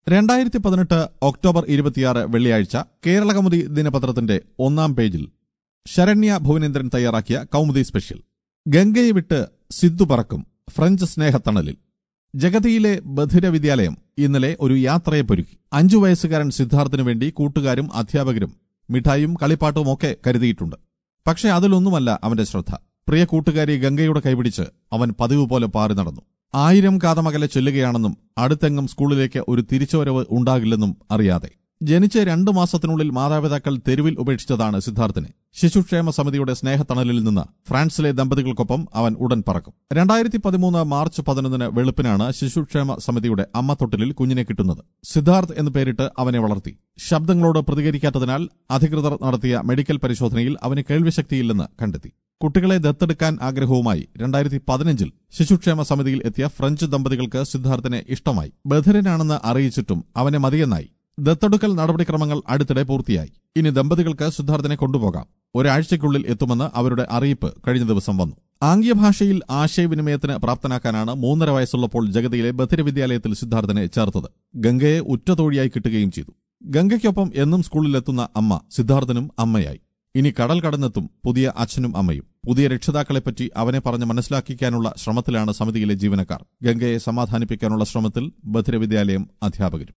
രണ്ടായിരത്തി പതിനെട്ട് ഒക്ടോബർ ഇരുപത്തിയാറ് വെള്ളിയാഴ്ച കേരളകൗമുദി ദിനപത്രത്തിന്റെ ഒന്നാം പേജിൽ ശരണ്യ ഭുവനേന്ദ്രൻ തയ്യാറാക്കിയ കൗമുദി സ്പെഷ്യൽ ഗംഗയെ വിട്ട് സിദ്ധു പറക്കും ഫ്രഞ്ച് സ്നേഹത്തണലിൽ ജഗതിയിലെ ബധിര വിദ്യാലയം ഇന്നലെ ഒരു യാത്രയെ പൊരുക്കി അഞ്ചു വയസ്സുകാരൻ സിദ്ധാർത്ഥിനു വേണ്ടി കൂട്ടുകാരും അധ്യാപകരും മിഠായും കളിപ്പാട്ടും ഒക്കെ കരുതിയിട്ടുണ്ട് പക്ഷെ അതിലൊന്നുമല്ല അവന്റെ ശ്രദ്ധ പ്രിയ കൂട്ടുകാരി ഗംഗയുടെ കൈപിടിച്ച് അവൻ പതിവ് പോലെ പാറി നടന്നു ആയിരം കാതമകലെ ചൊല്ലുകയാണെന്നും അടുത്തെങ്ങും സ്കൂളിലേക്ക് ഒരു തിരിച്ചുവരവ് ഉണ്ടാകില്ലെന്നും അറിയാതെ ജനിച്ച് രണ്ടു മാസത്തിനുള്ളിൽ മാതാപിതാക്കൾ തെരുവിൽ ഉപേക്ഷിച്ചതാണ് സിദ്ധാർത്ഥിനെ ശിശുക്ഷേമ സമിതിയുടെ സ്നേഹത്തണലിൽ നിന്ന് ഫ്രാൻസിലെ ദമ്പതികൾക്കൊപ്പം അവൻ ഉടൻ പറക്കും രണ്ടായിരത്തി പതിമൂന്ന് മാർച്ച് പതിനൊന്നിന് വെളുപ്പിനാണ് ശിശുക്ഷേമ സമിതിയുടെ അമ്മത്തൊട്ടിലിൽ കുഞ്ഞിനെ കിട്ടുന്നത് സിദ്ധാർത്ഥ് എന്ന് പേരിട്ട് അവനെ വളർത്തി ശബ്ദങ്ങളോട് പ്രതികരിക്കാത്തതിനാൽ അധികൃതർ നടത്തിയ മെഡിക്കൽ പരിശോധനയിൽ അവന് കേൾവിശക്തിയില്ലെന്ന് കണ്ടെത്തി കുട്ടികളെ ദത്തെടുക്കാൻ ആഗ്രഹവുമായി രണ്ടായിരത്തി പതിനഞ്ചിൽ ശിശുക്ഷേമ സമിതിയിൽ എത്തിയ ഫ്രഞ്ച് ദമ്പതികൾക്ക് സിദ്ധാർത്ഥിനെ ഇഷ്ടമായി ബധിരനാണെന്ന് അറിയിച്ചിട്ടും അവനെ മതിയെന്നായി ദത്തെടുക്കൽ നടപടിക്രമങ്ങൾ അടുത്തിടെ പൂർത്തിയായി ഇനി ദമ്പതികൾക്ക് സിദ്ധാർത്ഥിനെ കൊണ്ടുപോകാം ഒരാഴ്ചയ്ക്കുള്ളിൽ എത്തുമെന്ന് അവരുടെ അറിയിപ്പ് കഴിഞ്ഞ ദിവസം വന്നു ആംഗ്യഭാഷയിൽ ആശയവിനിമയത്തിന് പ്രാപ്തനാക്കാനാണ് മൂന്നര വയസ്സുള്ളപ്പോൾ ജഗതിയിലെ ബധിരവിദ്യാലയത്തിൽ സിദ്ധാർത്ഥിനെ ചേർത്തത് ഗംഗയെ ഉറ്റതോഴിയായി കിട്ടുകയും ചെയ്തു ഗംഗയ്ക്കൊപ്പം എന്നും സ്കൂളിലെത്തുന്ന അമ്മ സിദ്ധാർത്ഥനും അമ്മയായി ഇനി കടൽ കടന്നെത്തും പുതിയ അച്ഛനും അമ്മയും പുതിയ രക്ഷിതാക്കളെപ്പറ്റി അവനെ പറഞ്ഞ് മനസ്സിലാക്കിക്കാനുള്ള ശ്രമത്തിലാണ് സമിതിയിലെ ജീവനക്കാർ ഗംഗയെ സമാധാനിപ്പിക്കാനുള്ള ശ്രമത്തിൽ ബധിരവിദ്യാലയം അധ്യാപകരും